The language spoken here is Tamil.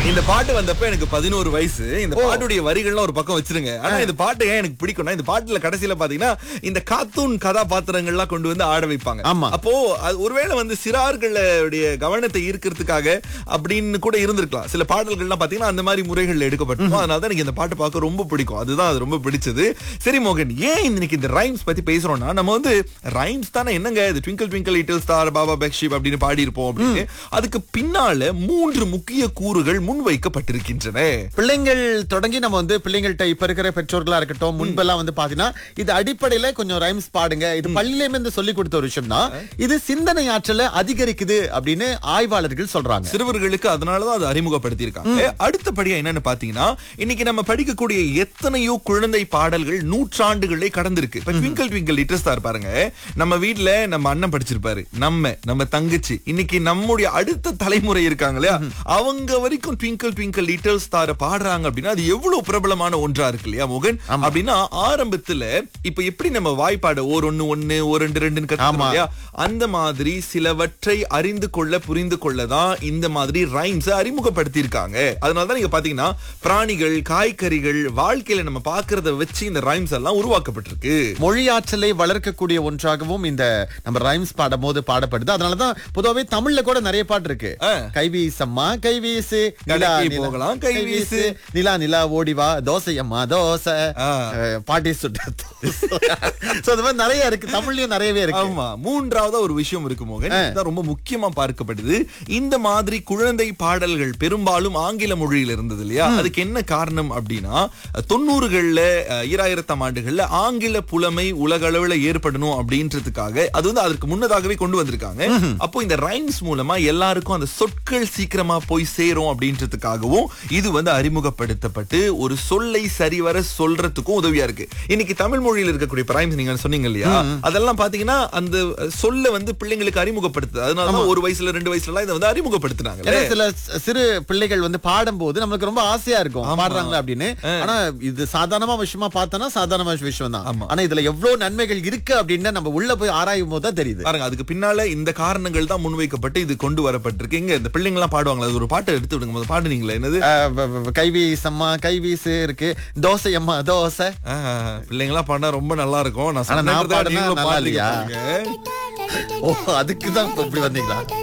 இந்த பாட்டு வந்தப்ப எனக்கு பதினோரு வயசு இந்த பாட்டுடைய வரிகள்லாம் ஒரு பக்கம் வச்சிருங்க ஆனா இந்த பாட்டு ஏன் எனக்கு பிடிக்கும்னா இந்த பாட்டுல கடைசியில பாத்தீங்கன்னா இந்த கார்ட்டூன் கதாபாத்திரங்கள்லாம் கொண்டு வந்து ஆட வைப்பாங்க ஆமா. அப்போ அது ஒருவேளை வந்து சிறார்களுடைய கவனத்தை ஈர்க்கிறதுக்காக அப்படின்னு கூட இருந்திருக்கலாம் சில பாடல்கள்லாம் பாத்தீங்கன்னா அந்த மாதிரி முறைகள்ல எடுக்கப்பட்டிருக்கும் அதனால தான் எனக்கு இந்த பாட்டு பார்க்க ரொம்ப பிடிக்கும் அதுதான் அது ரொம்ப பிடிச்சது சரி மோகன் ஏன் இன்னைக்கு இந்த ரைம்ஸ் பத்தி பேசுறோம்னா நம்ம வந்து ரைம்ஸ் தானே என்னங்க இது twinkle twinkle little star baa black sheep அப்படின்னு பாடி இருப்போம் அப்படின்னு அதுக்கு பின்னால மூன்று முக்கிய கூறுகள் முன்வைக்கப்பட்டிருக்கின்றன பிள்ளைங்கள் தொடங்கி நம்ம வந்து பிள்ளைங்கள்ட்ட இப்ப இருக்கிற பெற்றோர்களா இருக்கட்டும் முன்பெல்லாம் வந்து பாத்தீங்கன்னா இது அடிப்படையில கொஞ்சம் ரைம்ஸ் பாடுங்க இது பள்ளியில இருந்து சொல்லி கொடுத்த ஒரு விஷயம் தான் இது சிந்தனை ஆற்றலை அதிகரிக்குது அப்படின்னு ஆய்வாளர்கள் சொல்றாங்க சிறுவர்களுக்கு அதனாலதான் அது அறிமுகப்படுத்தி இருக்காங்க அடுத்தபடியா என்னன்னு பாத்தீங்கன்னா இன்னைக்கு நம்ம படிக்கக்கூடிய எத்தனையோ குழந்தை பாடல்கள் நூற்றாண்டுகளே கடந்திருக்கு இப்ப ட்விங்கிள் ட்விங்கிள் லிட்டில் ஸ்டார் பாருங்க நம்ம வீட்ல நம்ம அண்ணன் படிச்சிருப்பாரு நம்ம நம்ம தங்கச்சி இன்னைக்கு நம்முடைய அடுத்த தலைமுறை இருக்காங்க இல்லையா அவங்க வரைக்கும் ட்விங்கிள் ட்விங்கிள் லிட்டில் ஸ்டார் பாடுறாங்க அப்படின்னா அது எவ்வளவு பிரபலமான ஒன்றா இருக்கு இல்லையா மோகன் அப்படின்னா ஆரம்பத்துல இப்ப எப்படி நம்ம வாய்ப்பாடு ஓர் ஒண்ணு ஒண்ணு ஒரு ரெண்டு ரெண்டுன்னு கத்துக்கிறோம் ஆமா. இல்லையா அந்த மாதிரி சிலவற்றை அறிந்து கொள்ள புரிந்து கொள்ள தான் இந்த மாதிரி ரைம்ஸ் அறிமுகப்படுத்தி இருக்காங்க அதனால தான் நீங்க பாத்தீங்கன்னா பிராணிகள் காய்கறிகள் வாழ்க்கையில நம்ம பாக்குறத வச்சு இந்த ரைம்ஸ் எல்லாம் உருவாக்கப்பட்டிருக்கு மொழி ஆற்றலை வளர்க்கக்கூடிய ஒன்றாகவும் இந்த நம்ம ரைம்ஸ் பாடும் போது பாடப்படுது அதனாலதான் பொதுவாவே தமிழ்ல கூட நிறைய பாட்டு இருக்கு ஆ. கைவீசம்மா கைவீசு நிலா, கடைக்கு நிலா, போகலாம், கைவீசு. நிலா நிலா ஓடி வா தோசை அம்மா தோசை ஆ. அஹ், பாட்டி சுட்ட சோ அது மாதிரி நிறைய இருக்கு தமிழ்லயும் நிறையவே இருக்கு ஆமா மூன்றாவதா ஒரு விஷயம் இருக்கு மோகன் இதுதான் ரொம்ப முக்கியமா பார்க்கப்படுது இந்த மாதிரி குழந்தை பாடல்கள் பெரும்பாலும் ஆங்கில மொழியில இருந்தது இல்லையா அதுக்கு என்ன காரணம் அப்படின்னா தொண்ணூறுகள்ல அஹ், ஈராயிரத்தாம் ஆண்டுகள்ல ஆங்கில புலமை உலக அளவுல ஏற்படணும் அப்படின்றதுக்காக அது வந்து அதற்கு முன்னதாகவே கொண்டு வந்திருக்காங்க அப்போ இந்த ரைம்ஸ் மூலமா எல்லாருக்கும் அந்த சொற்கள் சீக்கிரமா போய் சேரும் அப்படின்றதுக்காகவும் இது வந்து அறிமுகப்படுத்தப்பட்டு ஒரு சொல்லை சரிவர சொல்றதுக்கும் உதவியா இருக்கு இன்னைக்கு தமிழ் மொழியில இருக்கக்கூடிய ரைம்ஸ் நீங்க சொன்னீங்க இல்லையா அதெல்லாம் பாத்தீங்கன்னா அந்த சொல்ல வந்து பிள்ளைங்களுக்கு அறிமுகப்படுத்துது அதனாலதான் ஒரு வயசுல ரெண்டு வயசுல எல்லாம் இதை வந்து அறிமுகப்படுத்தினாங்க ஏன்னா சில சி- சிறு பிள்ளைகள் வந்து பாடும்போது நம்மளுக்கு ரொம்ப ஆசையா இருக்கும் பாடுறாங்களா அப்படின்னு ஆனா இது சாதாரணமா விஷயமா பார்த்தோம்னா சாதாரண விஷயம் தான் ஆமா. ஆனா இதுல எவ்வளவு நன்மைகள் இருக்கு அப்படின்னு நம்ம உள்ள போய் ஆராயும் போது தான் தெரியுது பாருங்க அதுக்கு பின்னால இந்த காரணங்கள் தான் முன்வைக்கப்பட்டு இது கொண்டு வரப்பட்டிருக்கு இங்க இந்த பிள்ளைங்க எல்லாம் பாடுவாங்களா அது ஒரு பாட்டு எடுத்து விடுங்க முதல்ல பாடுனீங்களா என்னது அஹ் வ- வ- கைவீசம்மா கைவீசு இருக்கு தோசை அம்மா தோசை ஆஹ், பிள்ளைங்க எல்லாம் பாடினா ரொம்ப நல்லா இருக்கும் நான் ஆனா நான் சொன்னதை பாடுனா நீங்களும் நல்லா பாடுறீங்க இல்லையா? பாருங்க. ஓ அதுக்கு தான் இப்படி வந்தீங்களா